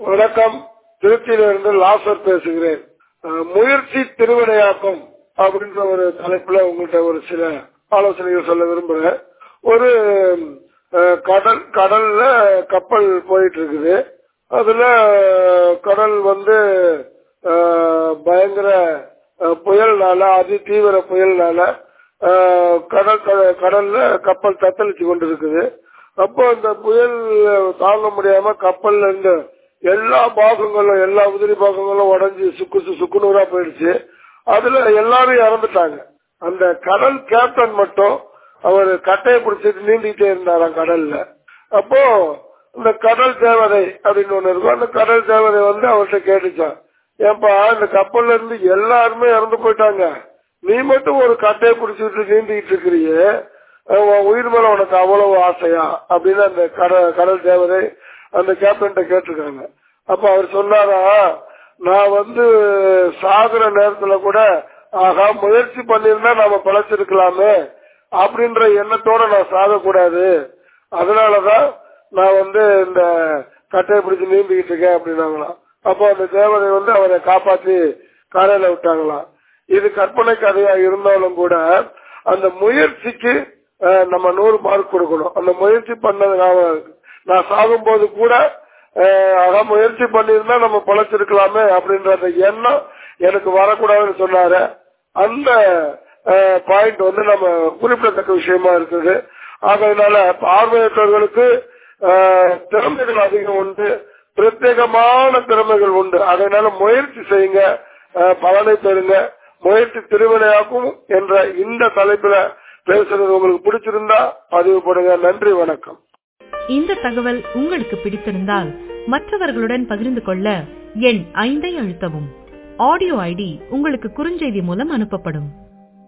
வணக்கம் திருச்சியிலிருந்து லாசர் பேசுகிறேன் அஹ், முயற்சி திருவினையாக்கம் அப்படின்ற ஒரு தலைப்புல உங்கள்கிட்ட ஒரு சில ஆலோசனைகள் சொல்ல விரும்புறேன் ஒரு அஹ், கடல் கடல்ல கப்பல் போயிட்டு இருக்குது அதுல கடல் வந்து அஹ், பயங்கர அஹ், புயல்னால அதி தீவிர புயல்னால அஹ், கடல் க- கடல்ல கப்பல் தத்தளிச்சு கொண்டிருக்குது அப்போ அந்த புயல் தாங்க முடியாம கப்பல்ல இருந்து எல்லா பாகங்களும் எல்லா உதிரி பாகங்களும் உடைஞ்சு சுக்கு சு- சுக்குநூறா போயிடுச்சு அதுல எல்லாரும் இறந்துட்டாங்க அந்த கடல் கேப்டன் மட்டும் அவர் கட்டையை பிடிச்சிட்டு நீந்திக்கிட்டே இருந்தாராம் கடல்ல அப்போ இந்த கடல் தேவதை அப்படின்னு ஒண்ணு இருக்கும் அந்த கடல் தேவதை வந்து அவர்கிட்ட கேட்டுச்சான் ஏன்பா இந்த கப்பல்ல இருந்து எல்லாருமே இறந்து போயிட்டாங்க நீ மட்டும் ஒரு கட்டையை பிடிச்சிட்டு நீந்திக்கிட்டு இருக்கிறியே அஹ் உன் உயிர் மேல உனக்கு அவ்வளவு ஆசையா அப்படின்னு அந்த கடல் கடல் தேவதை அந்த கேப்டன் கேட்டிருக்காங்க அப்ப அவர் சொன்னாரா நான் வந்து சாகுற நேரத்துல கூட ஆகா முயற்சி பண்ணிருந்தா நாம பழச்சிருக்கலாமே அப்படின்ற எண்ணத்தோட நான் சாகக்கூடாது அதனாலதான் நான் வந்து இந்த கட்டையை பிடிச்சு நீந்திக்கிட்டு இருக்கேன் அப்படின்னாங்களாம் அப்போ அந்த தேவதை வந்து அவரை காப்பாத்தி காலையில விட்டாங்களாம் இது கற்பனை கதையா இருந்தாலும் கூட அந்த முயற்சிக்கு அஹ், நம்ம நூறு மார்க் கொடுக்கணும் அந்த முயற்சி பண்ணது நான் நான் சாகும் போது கூட அஹ், அதான் முயற்சி பண்ணியிருந்தா நம்ம பழச்சிருக்கலாமே அப்படின்ற அந்த எண்ணம் எனக்கு வரக்கூடாதுன்னு சொன்னாரு அந்த பாயிண்ட் வந்து நம்ம குறிப்பிடத்தக்க விஷயமா இருக்குது ஆகையினால பார்வையற்றவர்களுக்கு அஹ், திறமைகள் அதிகம் உண்டு பிரத்யேகமான திறமைகள் உண்டு அதனால முயற்சி செய்யுங்க அஹ், பலனை பெறுங்க முயற்சி திருவினையாக்கும் என்ற இந்த தலைப்புல பேசுறது உங்களுக்கு பிடிச்சிருந்தா பதிவு போடுங்க நன்றி வணக்கம் இந்த தகவல் உங்களுக்கு பிடித்திருந்தால் மற்றவர்களுடன் பகிர்ந்து கொள்ள எண் ஐந்தை அழுத்தவும் ஆடியோ ஐடி உங்களுக்கு குறுஞ்செய்தி மூலம் அனுப்பப்படும்